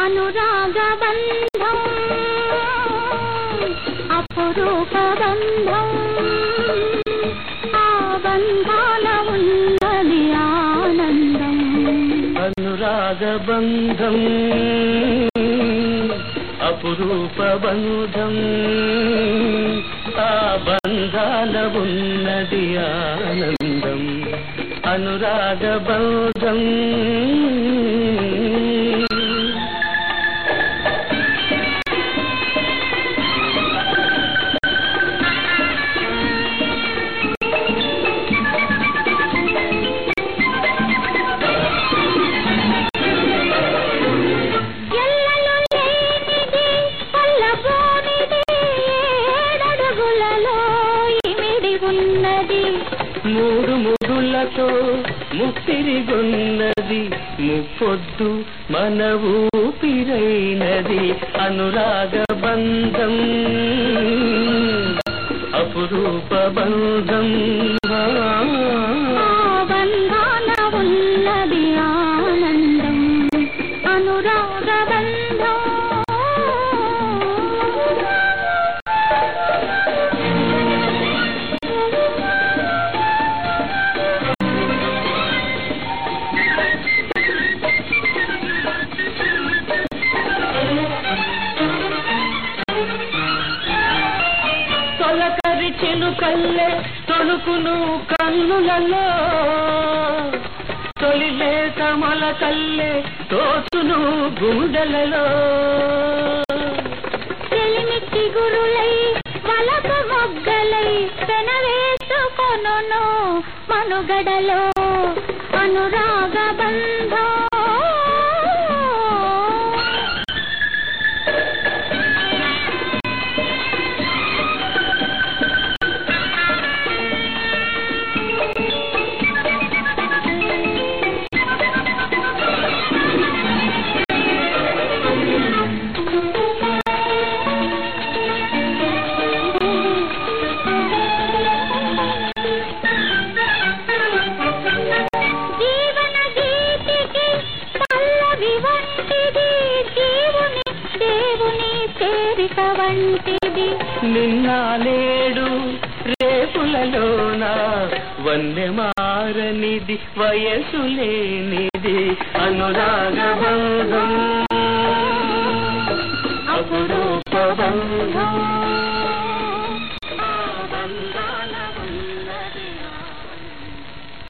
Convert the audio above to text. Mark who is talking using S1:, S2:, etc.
S1: అనురాగ బంధం అపురూప బంధం ఆ బంధాల ఉన్నది ఆనందం
S2: అనురాగ బంధం అపురూప బంధం ఆ బంధాల ఉన్నది ఆనందం అనురాగ బంధం
S1: ఎల్లలు లేనిది పల్లబోనిది ఏడడుగులలో ఇమిడి ఉన్నది
S2: మూడు ముడులతో ముప్పిరిగొన్నది ముప్పొద్దు మన ఊపిరైనది అనురాగ బంధం అపురూప బంధం
S1: ఆ బంధాన ఉన్నది ఆనందం అనురాగ బంధం
S2: తొలకరి చిలుకల్లే తొలుకును కన్నులలో తొలిలేత మొలకల్లే తోచును గుండెలలో
S1: చెలిమికి గురులై వలపు మొగ్గలై పెనవేసుకొనును మనుగడలో అనురాగ బంధం జీవన గీతికి పల్లవి వంటిది జీవుని దేవుని చేరిక వంటిది
S2: నిన్న లేడు రేపులలోన వన్నె మారనిది వయసు లేనిది అనురాగ బంధం అపురూప బంధం